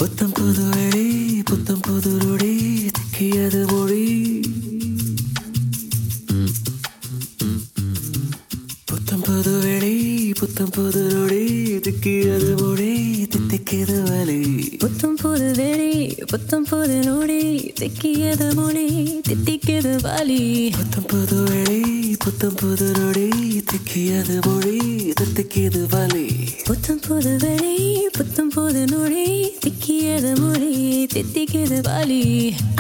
புத்தம் புது வெளி புத்தம் புது நொடி திக்கியது மொழி புத்தம் புது வெளி புத்தம் புது நொடி திக்கியது மொழி தித்திக்கிது வலி புத்தம் புது வெளி புத்தம் புது நொடி திக்கியது மொழி தித்திக்கிது வலி புத்தம் புது வெளி புத்தம் புது நொடி திக்கியது மொழி தித்திக்கிது வலி புத்தம் புது வெளி புத்தம் புது நொடி திக்கியது மொழி தித்திக்கிது வலி